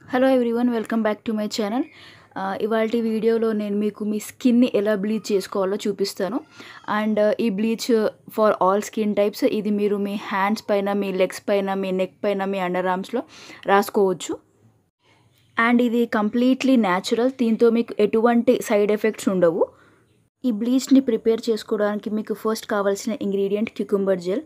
hello everyone welcome back to my channel ఇవాళ వీడియోలో నేను మీకు మీ స్కిన్ని ఎలా బ్లీచ్ చేసుకోవాలో చూపిస్తాను అండ్ ఈ bleach for all skin types ఇది మీరు మీ హ్యాండ్స్ పైన మీ లెగ్స్ పైన మీ నెక్ పైన మీ అండర్ ఆర్మ్స్లో రాసుకోవచ్చు అండ్ ఇది కంప్లీట్లీ న్యాచురల్ దీంతో మీకు ఎటువంటి సైడ్ ఎఫెక్ట్స్ ఉండవు ఈ బ్లీచ్ని ప్రిపేర్ చేసుకోవడానికి మీకు ఫస్ట్ కావాల్సిన ఇంగ్రీడియంట్ క్యుకుంబర్ జెల్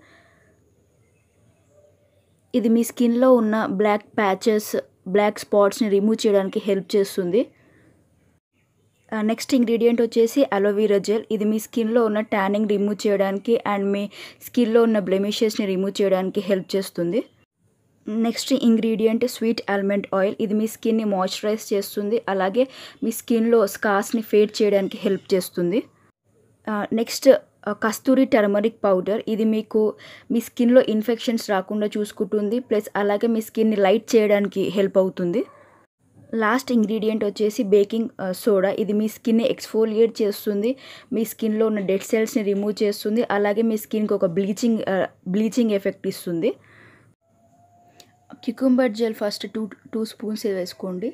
ఇది మీ స్కిన్లో ఉన్న బ్లాక్ ప్యాచెస్ బ్లాక్ స్పాట్స్ని రిమూవ్ చేయడానికి హెల్ప్ చేస్తుంది నెక్స్ట్ ఇంగ్రీడియంట్ వచ్చేసి అలోవీరా జెల్ ఇది మీ స్కిన్లో ఉన్న ట్యానింగ్ రిమూవ్ చేయడానికి అండ్ మీ స్కిన్లో ఉన్న బ్లెమిషెస్ని రిమూవ్ చేయడానికి హెల్ప్ చేస్తుంది next ingredient sweet almond oil ఇది మీ స్కిన్ని మాయిశ్చరైజ్ చేస్తుంది అలాగే మీ స్కిన్లో స్కార్స్ని ఫేడ్ చేయడానికి హెల్ప్ చేస్తుంది నెక్స్ట్ కస్తూరి టర్మరిక్ పౌడర్ ఇది మీకు మీ స్కిన్లో ఇన్ఫెక్షన్స్ రాకుండా చూసుకుంటుంది ప్లస్ అలాగే మీ స్కిన్ని లైట్ చేయడానికి హెల్ప్ అవుతుంది లాస్ట్ ఇంగ్రీడియంట్ వచ్చేసి బేకింగ్ సోడా ఇది మీ స్కిన్ని ఎక్స్ఫోలియేట్ చేస్తుంది మీ స్కిన్లో ఉన్న డెడ్ సెల్స్ని రిమూవ్ చేస్తుంది అలాగే మీ స్కిన్కి ఒక బ్లీచింగ్ బ్లీచింగ్ ఎఫెక్ట్ ఇస్తుంది cucumber gel first two two spoons వేసుకోండి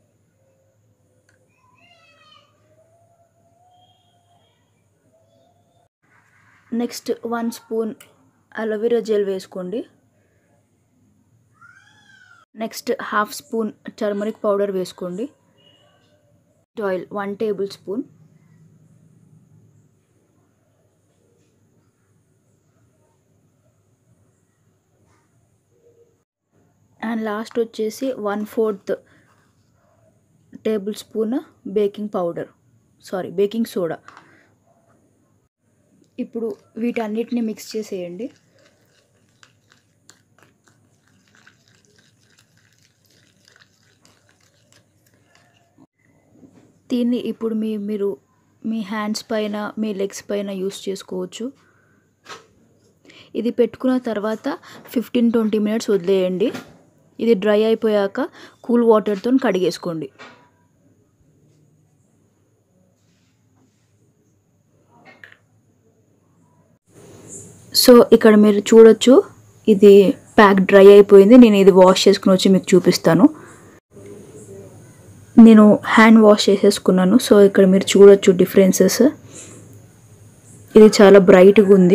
next one spoon aloe vera gel వేసుకోండి next half spoon turmeric powder వేసుకోండి oil one tablespoon and last వచ్చేసి one fourth tablespoon baking powder sorry baking soda ఇప్పుడు వీటన్నిటిని mix చేసేయండి దీన్ని ఇప్పుడు మీ మీరు మీ హ్యాండ్స్ పైన మీ లెగ్స్ పైన యూస్ చేసుకోవచ్చు ఇది పెట్టుకున్న తర్వాత ఫిఫ్టీన్ ట్వంటీ మినిట్స్ వదిలేయండి ఇది డ్రై అయిపోయాక కూల్ వాటర్తో కడిగేసుకోండి సో ఇక్కడ మీరు చూడొచ్చు ఇది ప్యాక్ డ్రై అయిపోయింది నేను ఇది వాష్ చేసుకుని వచ్చి మీకు చూపిస్తాను నేను హ్యాండ్ వాష్ చేసేసుకున్నాను సో ఇక్కడ మీరు చూడొచ్చు డిఫరెన్సెస్ ఇది చాలా బ్రైట్గా ఉంది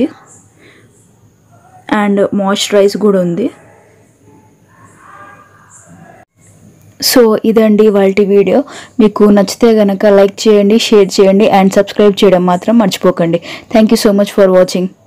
అండ్ మాయిశ్చరైజ్ కూడా ఉంది సో ఇదండి వాళ్ళ వీడియో మీకు నచ్చితే కనుక లైక్ చేయండి షేర్ చేయండి అండ్ సబ్స్క్రైబ్ చేయడం మాత్రం మర్చిపోకండి thank you so much for watching